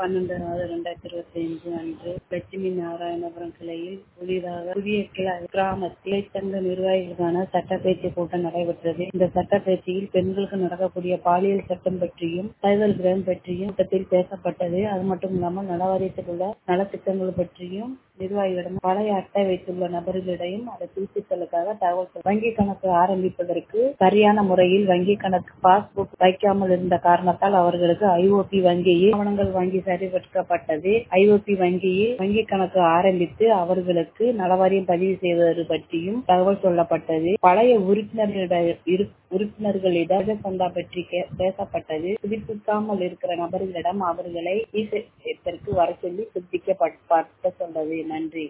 பன்னெண்டு ஆறு ரெண்டாயிரத்தி இருபத்தி ஐந்து அன்று லட்சுமி நாராயணபுரம் கிளையில் புதிதாக புதிய கிளை கிராமத்தில் சங்க நிர்வாகிகளுக்கான சட்டப்பயிற்சி கூட்டம் நடைபெற்றது இந்த சட்டப்பயிற்சியில் பெண்களுக்கு நடக்கக்கூடிய பாலியல் சட்டம் பற்றியும் சைபர் கிரைம் பற்றியும் கூட்டத்தில் பேசப்பட்டது அது மட்டும் இல்லாமல் நலவாரியத்தில் உள்ள நலத்திட்டங்கள் பற்றியும் நிர்வாகிகளிடம் பழைய அட்டை வைத்துள்ள நபர்களிடையும் அதை புதுப்பித்தலுக்காக தகவல் வங்கி கணக்கு ஆரம்பிப்பதற்கு சரியான முறையில் வங்கி கணக்கு பாஸ்புக் வைக்காமல் இருந்த காரணத்தால் அவர்களுக்கு ஐஓபி வங்கியில் ஆவணங்கள் வாங்கி சரிபார்க்கப்பட்டது ஐஓபி வங்கியில் வங்கி கணக்கு ஆரம்பித்து அவர்களுக்கு நலவாரியம் பதிவு செய்வது பற்றியும் தகவல் சொல்லப்பட்டது பழைய உறுப்பினர்களிடம் உறுப்பினர்களிடம் சந்தா பற்றி பேசப்பட்டது புதுப்பிக்காமல் இருக்கிற நபர்களிடம் அவர்களை வர சொல்லி புதுப்பிக்கப்பட்ட சொன்னது நன்றி